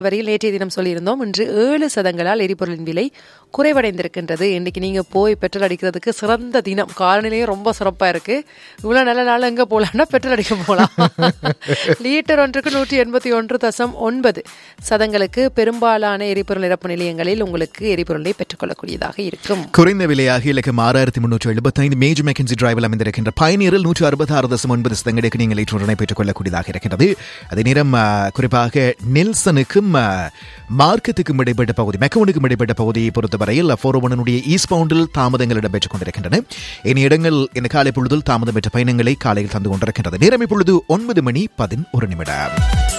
வரையில் நேற்றைய தினம் சொல்லியிருந்தோம் இன்று ஏழு சதங்களால் எரிபொருளின் விலை குறைவடைந்திருக்கின்றது இன்னைக்கு நீங்க போய் பெட்ரோல் அடிக்கிறதுக்கு சிறந்த தினம் காலநிலையும் ரொம்ப சிறப்பா இருக்கு இவ்வளவு நல்ல நாள் எங்க போலாம்னா பெட்ரோல் அடிக்க போலாம் லீட்டர் ஒன்றுக்கு நூற்றி எண்பத்தி ஒன்று தசம் ஒன்பது சதங்களுக்கு பெரும்பாலான எரிபொருள் நிரப்பு நிலையங்களில் உங்களுக்கு எரிபொருளை பெற்றுக்கொள்ளக்கூடியதாக இருக்கும் குறைந்த விலையாக இலக்கம் ஆறாயிரத்தி முன்னூற்று எழுபத்தைந்து மேஜர் மெக்கன்சி டிரைவில் அமைந்திருக்கின்ற பயணியரில் நூற்று அறுபத்தி ஆறு தசம் ஒன்பது சதங்களுக்கு நீங்கள் லிட்டருடனை பெற்றுக் கொள்ளக்கூடியதாக இருக்கின்றது அதே நேரம் ஆ, குறிப்பாக நெல்சனுக்கும் ஆ, மார்க்கத்துக்கும் இடைப்பட்ட பகுதி மெக்கவுனுக்கும் இடைப்பட்ட பகுதியை பொறுத்தவரையில் போரோவனுடைய ஈஸ்ட் பவுண்டில் தாமதங்கள் இடம்பெற்றுக் கொண்டிருக்கின்றன இனி இடங்கள் இந்த காலை பொழுதில் தாமதம் பெற்ற பயணங்களை காலையில் தந்து கொண்டிருக்கின்றது நேரம் இப்பொழுது ஒன்பது மணி பதினொரு நிமிடம்